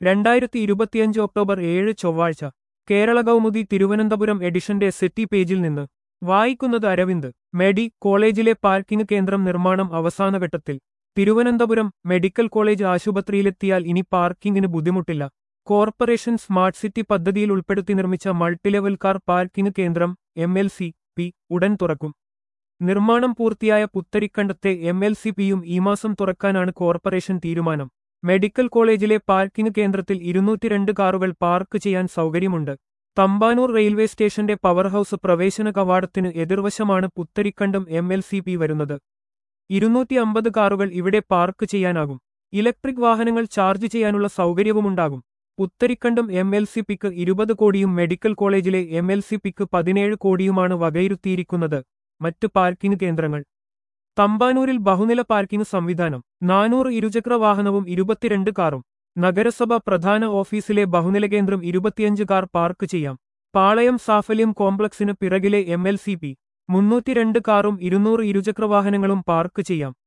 രണ്ടായിരത്തി ഇരുപത്തിയഞ്ച് ഒക്ടോബർ ഏഴ് ചൊവ്വാഴ്ച കേരള കൗമുദി തിരുവനന്തപുരം എഡിഷന്റെ സെറ്റി പേജിൽ നിന്ന് വായിക്കുന്നത് അരവിന്ദ് മെഡി കോളേജിലെ പാർക്കിംഗ് കേന്ദ്രം നിർമ്മാണം അവസാനഘട്ടത്തിൽ തിരുവനന്തപുരം മെഡിക്കൽ കോളേജ് ആശുപത്രിയിലെത്തിയാൽ ഇനി പാർക്കിംഗിന് ബുദ്ധിമുട്ടില്ല കോർപ്പറേഷൻ സ്മാർട്ട് സിറ്റി പദ്ധതിയിൽ ഉൾപ്പെടുത്തി നിർമ്മിച്ച മൾട്ടിലെവൽ കാർ പാർക്കിംഗ് കേന്ദ്രം എം എൽ സി പി ഉടൻ തുറക്കും നിർമ്മാണം പൂർത്തിയായ പുത്തരിക്കണ്ടത്തെ എം എൽ സി പിയും ഈ മാസം തുറക്കാനാണ് കോർപ്പറേഷൻ തീരുമാനം മെഡിക്കൽ കോളേജിലെ പാർക്കിംഗ് കേന്ദ്രത്തിൽ ഇരുന്നൂറ്റിരണ്ട് കാറുകൾ പാർക്ക് ചെയ്യാൻ സൗകര്യമുണ്ട് തമ്പാനൂർ റെയിൽവേ സ്റ്റേഷന്റെ പവർ ഹൌസ് പ്രവേശന കവാടത്തിന് എതിർവശമാണ് Putharikandam M L C P വരുന്നത് ഇരുന്നൂറ്റി അമ്പത് കാറുകൾ ഇവിടെ പാർക്ക് ചെയ്യാനാകും ഇലക്ട്രിക് വാഹനങ്ങൾ ചാർജ് ചെയ്യാനുള്ള സൗകര്യവുമുണ്ടാകും പുത്തരിക്കണ്ടം എം എൽ സി പിക്ക് ഇരുപത് കോടിയും മെഡിക്കൽ കോളേജിലെ എം എൽ സി പിക്ക് പതിനേഴ് കോടിയുമാണ് വകയിരുത്തിയിരിക്കുന്നത് മറ്റ് പാർക്കിംഗ് കേന്ദ്രങ്ങൾ തമ്പാനൂരിൽ ബഹുനില പാർക്കിംഗ് സംവിധാനം നാനൂറ് ഇരുചക്ര വാഹനവും ഇരുപത്തിരണ്ട് കാറും നഗരസഭ പ്രധാന ഓഫീസിലെ ബഹുനില കേന്ദ്രം ഇരുപത്തിയഞ്ച് കാർ പാർക്ക് ചെയ്യാം പാളയം സാഫല്യം കോംപ്ലക്സിന് പിറകിലെ എം എൽ സി പി മുന്നൂറ്റിരണ്ട് കാറും ഇരുന്നൂറ് ഇരുചക്രവാഹനങ്ങളും പാർക്ക് ചെയ്യാം